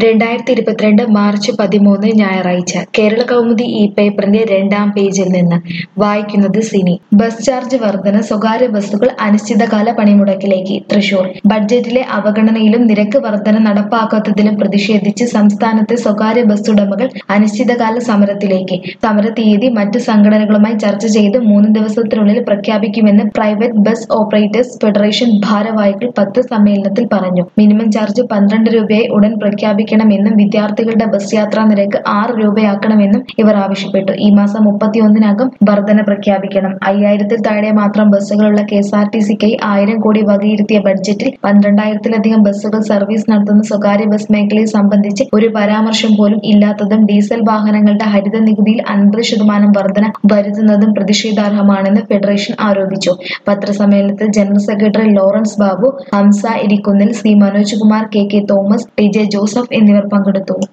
രണ്ടായിരത്തി ഇരുപത്തിരണ്ട് മാർച്ച് പതിമൂന്ന് ഞായറാഴ്ച കേരള കൗമുദി ഇ പേപ്പറിന്റെ രണ്ടാം പേജിൽ നിന്ന് വായിക്കുന്നത് സിനി ബസ് ചാർജ് വർധന സ്വകാര്യ ബസ്സുകൾ അനിശ്ചിതകാല പണിമുടക്കിലേക്ക് തൃശൂർ ബഡ്ജറ്റിലെ അവഗണനയിലും നിരക്ക് വർധന നടപ്പാക്കാത്തതിലും പ്രതിഷേധിച്ച് സംസ്ഥാനത്തെ സ്വകാര്യ ബസ് ഉടമകൾ അനിശ്ചിതകാല സമരത്തിലേക്ക് സമര തീയതി മറ്റ് സംഘടനകളുമായി ചർച്ച ചെയ്ത് മൂന്ന് ദിവസത്തിനുള്ളിൽ പ്രഖ്യാപിക്കുമെന്ന് പ്രൈവറ്റ് ബസ് ഓപ്പറേറ്റേഴ്സ് ഫെഡറേഷൻ ഭാരവാഹികൾ പത്ത് സമ്മേളനത്തിൽ പറഞ്ഞു മിനിമം ചാർജ് പന്ത്രണ്ട് രൂപയായി ഉടൻ പ്രഖ്യാപിക്കണമെന്നും വിദ്യാർത്ഥികളുടെ ബസ് യാത്രാ നിരക്ക് ആറ് രൂപയാക്കണമെന്നും ഇവർ ആവശ്യപ്പെട്ടു ഈ മാസം മുപ്പത്തിയൊന്നിനകം വർധന പ്രഖ്യാപിക്കണം അയ്യായിരത്തിൽ താഴെ മാത്രം ബസ്സുകളുള്ള കെ എസ് ആർ ടി സിക്കായി ആയിരം കോടി വകയിരുത്തിയ ബഡ്ജറ്റിൽ പന്ത്രണ്ടായിരത്തിലധികം ബസ്സുകൾ സർവീസ് നടത്തുന്ന സ്വകാര്യ ബസ് മേഖലയെ സംബന്ധിച്ച് ഒരു പരാമർശം പോലും ഇല്ലാത്തതും ഡീസൽ വാഹനങ്ങളുടെ ഹരിത നികുതിയിൽ അൻപത് ശതമാനം വർധന വരുത്തുന്നതും പ്രതിഷേധാർഹമാണെന്ന് ഫെഡറേഷൻ ആരോപിച്ചു പത്രസമ്മേളനത്തിൽ general secretary Lawrence Babu Hamza Irikkunnil C Manoj Kumar K K Thomas T J Joseph എന്നിവർ പങ്കെടുത്തു